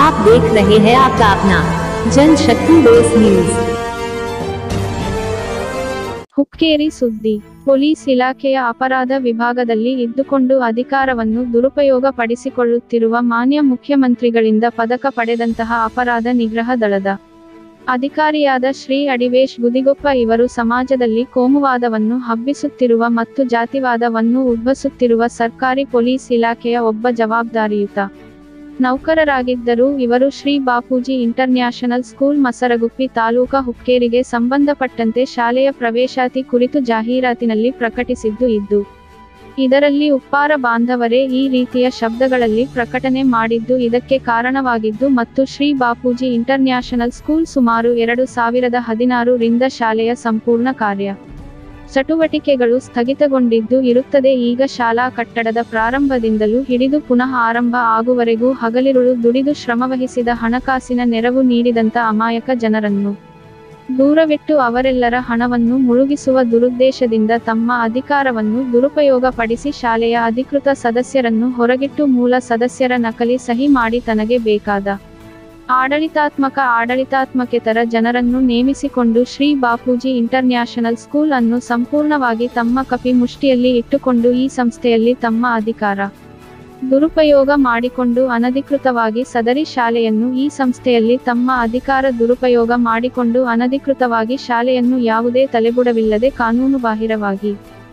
आप देख रहे हैं आपका अपना जनशक्ति बेस न्यूज ಹುಕ್ಕೇರಿ ಸುದ್ದಿ ಪೊಲೀಸ್ ಇಲಾಖೆಯ ಅಪರಾಧ ವಿಭಾಗದಲ್ಲಿ ಇದ್ದುಕೊಂಡು ಅಧಿಕಾರವನ್ನು ದುರುಪಯೋಗ ಪಡಿಸಿಕೊಳ್ಳುತ್ತಿರುವ ಮಾನ್ಯ ಮುಖ್ಯಮಂತ್ರಿಗಳಿಂದ ಪದಕ ಪಡೆದಂತಹ ಅಪರಾಧ ನಿಗ್ರಹ ದಳದ ಅಧಿಕಾರಿಯಾದ ಶ್ರೀ ಅಡಿವೇಶ್ ಗುದಿಗೊಪ್ಪ ಇವರು ಸಮಾಜದಲ್ಲಿ ಕೋಮುವಾದವನ್ನು ಹಬ್ಬಿಸುತ್ತಿರುವ ಮತ್ತು ಜಾತಿವಾದವನ್ನು ಉದ್ಭಸುತ್ತಿರುವ ಸರ್ಕಾರಿ ಪೊಲೀಸ್ ಇಲಾಖೆಯ ಒಬ್ಬ ಜವಾಬ್ದಾರಿಯುತ ನೌಕರರಾಗಿದ್ದರೂ ಇವರು ಶ್ರೀ ಬಾಪೂಜಿ ಇಂಟರ್ನ್ಯಾಷನಲ್ ಸ್ಕೂಲ್ ಮಸರಗುಪ್ಪಿ ತಾಲೂಕಾ ಹುಕ್ಕೇರಿಗೆ ಸಂಬಂಧಪಟ್ಟಂತೆ ಶಾಲೆಯ ಪ್ರವೇಶಾತಿ ಕುರಿತು ಜಾಹೀರಾತಿನಲ್ಲಿ ಪ್ರಕಟಿಸಿದ್ದು ಇದ್ದು ಇದರಲ್ಲಿ ಉಪ್ಪಾರ ಬಾಂಧವರೇ ಈ ರೀತಿಯ ಶಬ್ದಗಳಲ್ಲಿ ಪ್ರಕಟಣೆ ಮಾಡಿದ್ದು ಇದಕ್ಕೆ ಕಾರಣವಾಗಿದ್ದು ಮತ್ತು ಶ್ರೀ ಬಾಪೂಜಿ ಇಂಟರ್ನ್ಯಾಷನಲ್ ಸ್ಕೂಲ್ ಸುಮಾರು ಎರಡು ಸಾವಿರದ ಹದಿನಾರು ರಿಂದ ಶಾಲೆಯ ಸಂಪೂರ್ಣ ಕಾರ್ಯ ಚಟುವಟಿಕೆಗಳು ಸ್ಥಗಿತಗೊಂಡಿದ್ದು ಇರುತ್ತದೆ ಈಗ ಶಾಲಾ ಕಟ್ಟಡದ ಪ್ರಾರಂಭದಿಂದಲೂ ಹಿಡಿದು ಪುನಃ ಆರಂಭ ಆಗುವರೆಗೂ ಹಗಲಿರುಳು ದುಡಿದು ಶ್ರಮವಹಿಸಿದ ಹಣಕಾಸಿನ ನೆರವು ನೀಡಿದಂತ ಅಮಾಯಕ ಜನರನ್ನು ದೂರವಿಟ್ಟು ಅವರೆಲ್ಲರ ಹಣವನ್ನು ಮುಳುಗಿಸುವ ದುರುದ್ದೇಶದಿಂದ ತಮ್ಮ ಅಧಿಕಾರವನ್ನು ದುರುಪಯೋಗ ಪಡಿಸಿ ಶಾಲೆಯ ಅಧಿಕೃತ ಸದಸ್ಯರನ್ನು ಹೊರಗಿಟ್ಟು ಮೂಲ ಸದಸ್ಯರ ನಕಲಿ ಸಹಿ ಮಾಡಿ ತನಗೆ ಬೇಕಾದ ಆಡಳಿತಾತ್ಮಕ ಆಡಳಿತಾತ್ಮಕೇತರ ಜನರನ್ನು ನೇಮಿಸಿಕೊಂಡು ಶ್ರೀ ಬಾಪೂಜಿ ಇಂಟರ್ನ್ಯಾಷನಲ್ ಸ್ಕೂಲ್ ಅನ್ನು ಸಂಪೂರ್ಣವಾಗಿ ತಮ್ಮ ಕಪಿ ಮುಷ್ಟಿಯಲ್ಲಿ ಇಟ್ಟುಕೊಂಡು ಈ ಸಂಸ್ಥೆಯಲ್ಲಿ ತಮ್ಮ ಅಧಿಕಾರ ದುರುಪಯೋಗ ಮಾಡಿಕೊಂಡು ಅನಧಿಕೃತವಾಗಿ ಸದರಿ ಶಾಲೆಯನ್ನು ಈ ಸಂಸ್ಥೆಯಲ್ಲಿ ತಮ್ಮ ಅಧಿಕಾರ ದುರುಪಯೋಗ ಮಾಡಿಕೊಂಡು ಅನಧಿಕೃತವಾಗಿ ಶಾಲೆಯನ್ನು ಯಾವುದೇ ತಲೆಬುಡವಿಲ್ಲದೆ ಕಾನೂನುಬಾಹಿರವಾಗಿ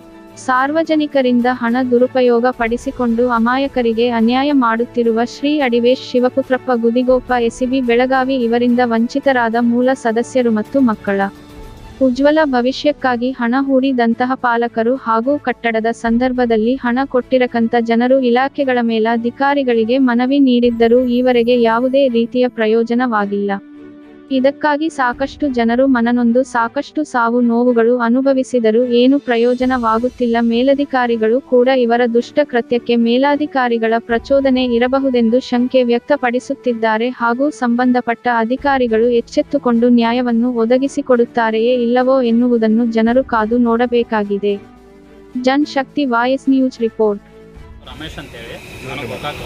ಸಾರ್ವಜನಿಕರಿಂದ ಹಣ ದುರುಪಯೋಗ ಪಡಿಸಿಕೊಂಡು ಅಮಾಯಕರಿಗೆ ಅನ್ಯಾಯ ಮಾಡುತ್ತಿರುವ ಶ್ರೀ ಅಡಿವೇಶ್ ಶಿವಪುತ್ರಪ್ಪ ಗುದಿಗೋಪ ಎಸಿಬಿ ಬೆಳಗಾವಿ ಇವರಿಂದ ವಂಚಿತರಾದ ಮೂಲ ಸದಸ್ಯರು ಮತ್ತು ಮಕ್ಕಳ ಉಜ್ವಲ ಭವಿಷ್ಯಕ್ಕಾಗಿ ಹಣ ಹೂಡಿದಂತಹ ಪಾಲಕರು ಹಾಗೂ ಕಟ್ಟಡದ ಸಂದರ್ಭದಲ್ಲಿ ಹಣ ಕೊಟ್ಟಿರಕಂತ ಜನರು ಇಲಾಖೆಗಳ ಮೇಲಾಧಿಕಾರಿಗಳಿಗೆ ಮನವಿ ನೀಡಿದ್ದರೂ ಈವರೆಗೆ ಯಾವುದೇ ರೀತಿಯ ಪ್ರಯೋಜನವಾಗಿಲ್ಲ ಇದಕ್ಕಾಗಿ ಸಾಕಷ್ಟು ಜನರು ಮನನೊಂದು ಸಾಕಷ್ಟು ಸಾವು ನೋವುಗಳು ಅನುಭವಿಸಿದರೂ ಏನು ಪ್ರಯೋಜನವಾಗುತ್ತಿಲ್ಲ ಮೇಲಧಿಕಾರಿಗಳು ಕೂಡ ಇವರ ದುಷ್ಟ ಕೃತ್ಯಕ್ಕೆ ಮೇಲಾಧಿಕಾರಿಗಳ ಪ್ರಚೋದನೆ ಇರಬಹುದೆಂದು ಶಂಕೆ ವ್ಯಕ್ತಪಡಿಸುತ್ತಿದ್ದಾರೆ ಹಾಗೂ ಸಂಬಂಧಪಟ್ಟ ಅಧಿಕಾರಿಗಳು ಎಚ್ಚೆತ್ತುಕೊಂಡು ನ್ಯಾಯವನ್ನು ಒದಗಿಸಿಕೊಡುತ್ತಾರೆಯೇ ಇಲ್ಲವೋ ಎನ್ನುವುದನ್ನು ಜನರು ಕಾದು ನೋಡಬೇಕಾಗಿದೆ Jan Shakti voice news report Ramesh ಅಂತೇಳಿ ನಾನು ಗೋಕಾಕು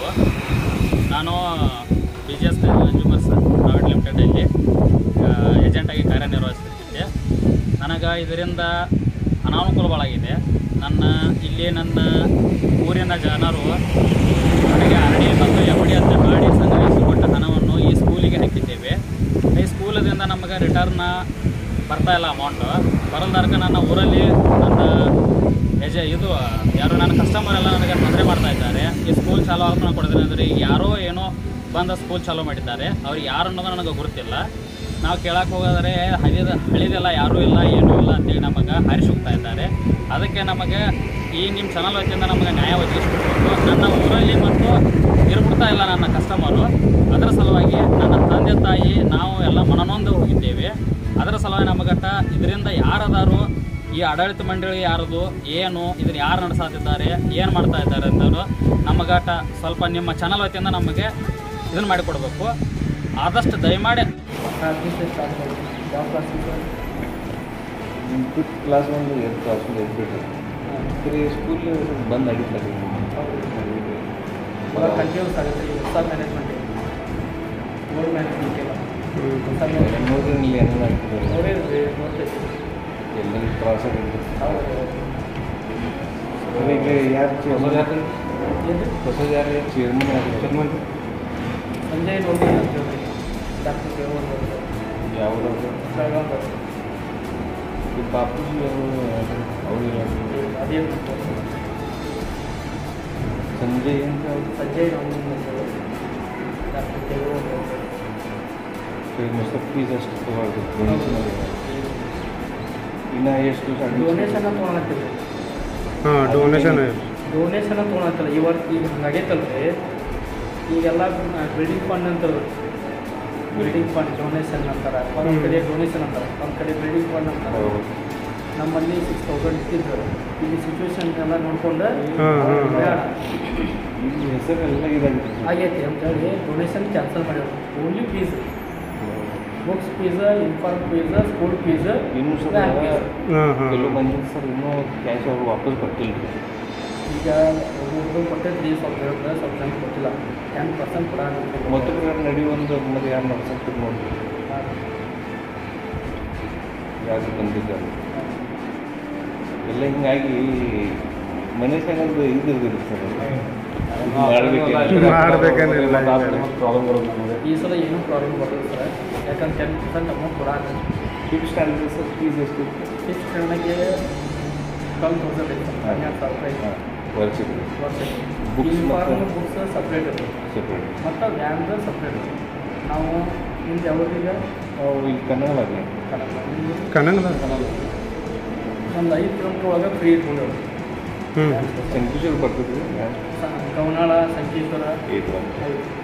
ನಾನು B G S consumers private ಲಿಮಿಟೆಡಲ್ಲಿ ಏಜೆಂಟಾಗಿ ಕಾರ್ಯನಿರ್ವಹಿಸುತ್ತಿದ್ದೆ ನನಗೆ ಇದರಿಂದ ಅನಾನುಕೂಲ ಭಾಳಾಗಿದೆ ನನ್ನ ಇಲ್ಲಿ ನನ್ನ ಊರಿನ ಜನರು ನನಗೆ ಆರ್ ಡಿ ಮತ್ತು ಎಫ್ ಡಿ ಅಂತ ಮಾಡಿ ಸಂಗ್ರಹಿಸಿಕೊಟ್ಟ ಹಣವನ್ನು ಈ ಸ್ಕೂಲಿಗೆ ಹಾಕಿದ್ದೇವೆ ಈ ಸ್ಕೂಲದಿಂದ ನಮಗೆ ರಿಟರ್ನ್ ಬರ್ತಾ ಇಲ್ಲ ಅಮೌಂಟು ಬರಲ್ದಾರ್ಕ ನನ್ನ ಊರಲ್ಲಿ ನನ್ನ ಎಜ ಇದು ಯಾರು ನನ್ನ ಕಸ್ಟಮರ್ ಎಲ್ಲ ನನಗೆ ತೊಂದರೆ ಮಾಡ್ತಾ ಇದ್ದಾರೆ ಈ ಸ್ಕೂಲ್ ಚಾಲು ಆಗಕ್ಕೆ ನಾನು ಕೊಡಿದ್ರೆ ಅಂದರೆ ಈಗ ಯಾರೋ ಏನೋ ಬಂದ ಸ್ಕೂಲ್ ಚಾಲು ಮಾಡಿದ್ದಾರೆ ಅವ್ರು ಯಾರು ಅನ್ನೋದು ನನಗೆ ಗುರುತಿಲ್ಲ ನಾವು ಕೇಳಕ್ಕೆ ಹೋಗೋದ್ರೆ ಹಳಿದ ಹಳಿದೆಲ್ಲ ಯಾರೂ ಇಲ್ಲ ಏನೂ ಇಲ್ಲ ಅಂತೇಳಿ ನಮಗೆ ಹಾರಿಸಿ ಹೋಗ್ತಾ ಇದ್ದಾರೆ ಅದಕ್ಕೆ ನಮಗೆ ಈ ನಿಮ್ಮ ಚಾನಲ್ ವತಿಯಿಂದ ನಮಗೆ ನ್ಯಾಯ ಒದಗಿಸ್ಬಿಡ್ಬೇಕು ನನ್ನ ಊರಲ್ಲಿ ಮತ್ತು ಇರ್ಬಿಡ್ತಾ ಇಲ್ಲ ನನ್ನ ಕಸ್ಟಮರು ಅದರ ಸಲುವಾಗಿ ನನ್ನ ತಂದೆ ತಾಯಿ ನಾವು ಎಲ್ಲ ಮನನೊಂದು ಹೋಗಿದ್ದೇವೆ ಅದರ ಸಲುವಾಗಿ ನಮಗಟ್ಟ ಇದರಿಂದ ಯಾರದಾರು ಈ ಆಡಳಿತ ಮಂಡಳಿ ಯಾರದು ಏನು ಇದನ್ನ ಯಾರು ನಡೆಸಾತಿದ್ದಾರೆ ಏನು ಮಾಡ್ತಾ ಇದ್ದಾರೆ ಅಂತವರು ನಮಗಟ ಸ್ವಲ್ಪ ನಿಮ್ಮ ಚಾನಲ್ ವತಿಯಿಂದ ನಮಗೆ ಇದನ್ನು ಮಾಡಿಕೊಡ್ಬೇಕು ಆದಷ್ಟು ದಯಮಾಡಿ ಫಿಫ್ತ್ ಕ್ಲಾಸ್ ಒಂದು ಎರಡು ಕ್ಲಾಸ್ ಒಂದು ಎದ್ಬಿಟ್ರು ಸರಿ ಸ್ಕೂಲ್ ಬಂದ್ ಆಗಿತ್ತು ಇವಾಗ ಕಂಟಿನ್ಯೂಸ್ ಆಗುತ್ತೆ ಈ ಹೊಸ ಮ್ಯಾನೇಜ್ಮೆಂಟ್ ಓಲ್ಡ್ ಮ್ಯಾನೇಜ್ಮೆಂಟ್ ಇಲ್ಲ ಹೊಸ ಮ್ಯಾನೇಜ್ಮೆಂಟ್ ನೋಡ್ರಿ ಏನೇನು ಆಗ್ತದೆ ನೋಡಿದ್ರಿ ನೋಡ್ತೈತಿ ಎಲ್ಲರಿಗೂ ಕ್ರಾಸ್ ಆಗಿತ್ತು ಹೌದು ಈಗ ಯಾರು ಚೇರ್ಮನ್ ಯಾರು ಏನು ಹೊಸ ಯಾರು ಚೇರ್ಮನ್ ಯಾರು ಚೇರ್ಮನ್ ಸಂಜಯ್ ನೋಡಿ ಅಂತ ಹೇಳಿ ಡಾಕ್ಟರ್ ದೇವರು ಯಾವ್ದಾದ್ರು ಬೆಳಗಾವಿ ಈ ಬಾಪೂಜಿ ಅವರು ಅವರು ಅದೇನು ಸಂಜಯ್ ಅಂತ ಅವ್ರು ಸಂಜಯ್ ನೋಡಿ ಅಂತ ಹೇಳಿ ಡಾಕ್ಟರ್ ದೇವರು ಮೊಸರು ಫೀಸ್ ಅಷ್ಟು ತಗೊಳ್ದು ಡೊನೇಷನ್ ಇನ್ನು ಎಷ್ಟು ಡೊನೇಷನ್ ತೊಗೊಳತ್ತಿಲ್ಲ ಹಾಂ ಡೊನೇಷನ್ ಡೊನೇಷನ್ ತೊಗೊಳತ್ತಿಲ್ಲ ಇವತ್ತು ಈಗ ನಡೀತಲ್ರಿ ಈಗೆಲ್ಲ ಬಿಲ್ಡಿಂಗ್ ಫಂಡ್ ಅಂತ ಬಿಲ್ಡಿಂಗ್ ಫಂಡ್ ಡೊನೇಷನ್ ಅಂತಾರೆ ಒಂದು ಕಡೆ ಡೊನೇಷನ್ ಅಂತಾರೆ ಒಂದು ಕಡೆ ಬಿಲ್ಡಿಂಗ್ ಫಂಡ್ ಅಂತಾರೆ ನಮ್ಮಲ್ಲಿ ಸಿಕ್ಸ್ ತೌಸಂಡ್ ಇಟ್ಟಿದ್ರು ಇಲ್ಲಿ ಸಿಚುವೇಶನ್ ಎಲ್ಲ ನೋಡ್ಕೊಂಡು ಹಾಂ ಹಾಂ ಬೇಡ ಈಗ ಹೆಸರೆಲ್ಲ ಇದಾಗಿದೆ ಆಗೈತಿ ಅಂತೇಳಿ ಡೊನೇಷನ್ ಕ್ಯಾನ್ಸಲ್ ಮಾಡಿದ್ರು only fees books fees uniform fees school fees ಇನ್ನೂ ಸರ್ ಬ್ಯಾಂಕ್ ಫೀಸ್ ಹಾಂ ಹಾಂ ಕೆಲವು ಬಂದಿದ್ದು ಸರ್ ಇನ್ನೂ ಕ್ಯಾಶ್ ಅವರು ವಾಪಸ್ ಕೊಟ್ಟಿಲ್ಲ ರೀ ಈಗ ಅದು ಒಬ್ಬರು ಕೊಟ್ಟಿದ್ರಿ ಸ್ವಲ್ಪ ಹೇಳಿದ್ರೆ ಸ್ವಲ್ಪ ಜನ ಕೊಟ್ಟಿಲ್ಲ ಟೆನ್ ಪರ್ಸೆಂಟ್ ಕೂಡ ಮೊದಲು ಯಾರು ನಡೆಯುವಂಥ ಮತ್ತೆ ಯಾರು ನಡ್ಸಂತ ನೋಡಿ ಯಾರು ಬಂದಿದ್ದಾರೆ ಎಲ್ಲ ಹಿಂಗಾಗಿ ಮನುಷ್ಯನೊಂದು ಇದು ಇರುತ್ತೆ ಸರ್ ಮಾಡ್ಬೇಕೇನಿಲ್ಲ ಪ್ರಾಬ್ಲಮ್ ಬರೋದು ನಮಗೆ ಈ ಸಲ ಏನೂ ಪ್ರಾಬ್ಲಮ್ ಬರೋದು ಸರ್ ಯಾಕಂದ್ರೆ ಟೆನ್ ಪರ್ಸೆಂಟ್ ಅಮೌಂಟ್ ಕೊಡಾಗ ಫಿಫ್ತ್ ಸ್ಟ್ಯಾಂಡರ್ಡ್ ಸರ್ ಫೀಸ್ ಎಷ್ಟು ಫಿಫ್ತ್ ಸ್ಟ್ಯಾಂಡರ್ಡ್ಗೆ ಟ್ವೆಲ್ ತೌಸಂಡ್ ಐತೆ ಹನ್ನೆರಡು ಸಾವಿರ ರೂಪಾಯಿ ಐತೆ ವರ್ಷಕ್ಕೆ ವರ್ಷಕ್ಕೆ Books ಯೂನಿಫಾರ್ಮ್ ಮತ್ತು- ಬುಕ್ಸ್ ಸಪ್ರೇಟ್ ಇರ್ತದೆ ಸೆಪ್ರೇಟ್ ಮತ್ತು ವ್ಯಾನ್ದು ಸಪ್ರೇಟ್ ಇರ್ತದೆ ನಾವು ನಿಮ್ದು ಯಾವ್ದೀಗ ಈಗ ಕನ್ನಡವಾಗಿ ಕನ್ನಡ ಒಂದು ಐದು ಕಿಲೋಮೀಟ್ರ್ ಒಳಗೆ ಫ್ರೀ ಇಟ್ಕೊಂಡೇವು ಹ್ಞೂ ಸಂಕೀಶ್ವರ ಬರ್ತದೆ ಗೌನಾಳ ಸಂಕೇಶ್ವರ ಏಟ್ ಒನ್ ಐದು